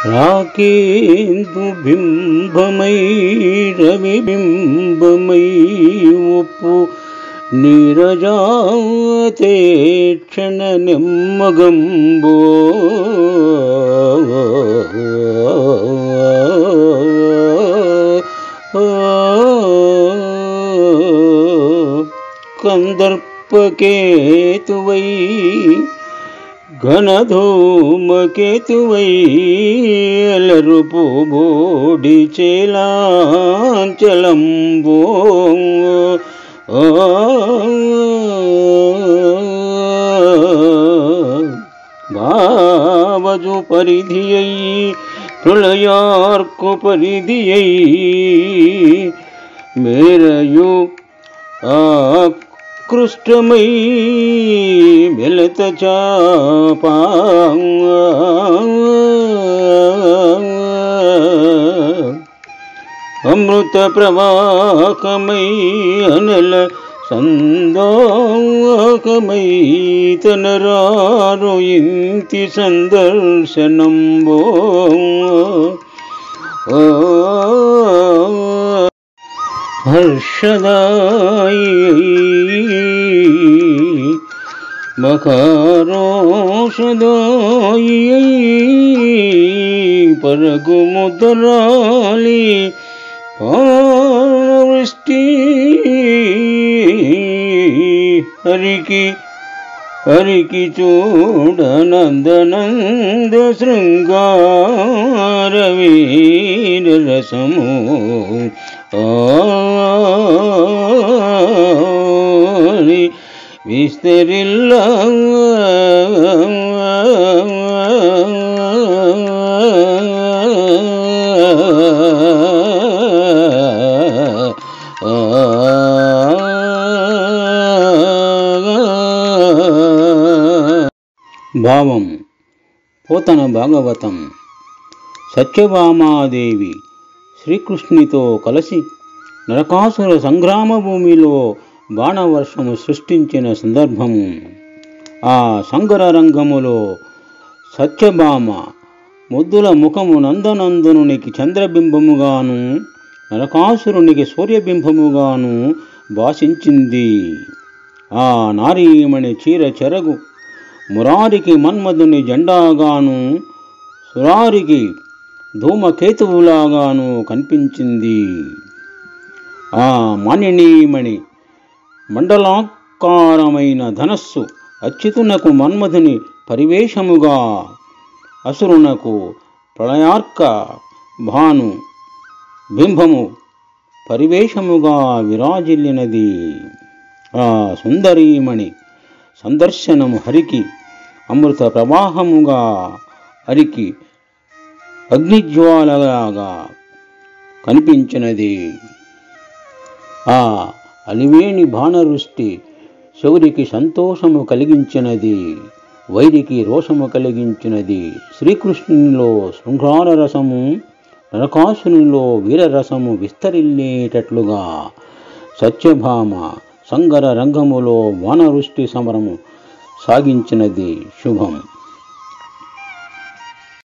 రాకేందు బింబమై రవి బింబమై ఒప్పు నీరజాతే క్షణ నెమ్మగంబో కందర్పకేతువై ఘనధూమకేతువై ఎలరుపు బోడి చేలాంచలంబో భావజు పరిధియై ప్రళయార్కు పరిధియై మేరయు ఆకృష్టమై మెలత చాపా అమృత ప్రవాహమై అనల సందోహమై తనరారు ఇంతి సందర్శనంబో ఓ హర్షదాయి మకారోషదాయి పరగు ముదరాలి వృష్టి హరికి హరికి చూడనందనంద శృంగార వీర రసము ఆని విస్తరిల్ల భావం పోతన భాగవతం సత్యభామాదేవి శ్రీకృష్ణునితో కలిసి నరకాసుర సంగ్రామ భూమిలో బాణవర్షము సృష్టించిన సందర్భము ఆ సంగర రంగములో సత్యభామ ముద్దుల ముఖము నందనందనునికి చంద్రబింబముగాను నరకాసురునికి సూర్యబింబముగాను భాషించింది ఆ నారీమణి చీర చెరగు మురారికి మన్మధుని జెండాగాను సురారికి ధూమకేతువులాగాను కనిపించింది ఆ మానినీమణి మండలాకారమైన ధనస్సు అచ్యుతునకు మన్మధుని పరివేషముగా అసురునకు ప్రళయార్క భాను బింబము పరివేషముగా విరాజిల్లినది ఆ సుందరీమణి సందర్శనము హరికి అమృత ప్రవాహముగా హరికి అగ్నిజ్వాలలాగా కనిపించినది ఆ అలివేణి బాణవృష్టి శౌరికి సంతోషము కలిగించినది వైరికి రోషము కలిగించినది శ్రీకృష్ణునిలో శృంగార రసము నరకాసునిలో వీరరసము విస్తరిల్లేటట్లుగా సత్యభామ సంగర రంగములో వానవృష్టి సమరము సాగించినది శుభం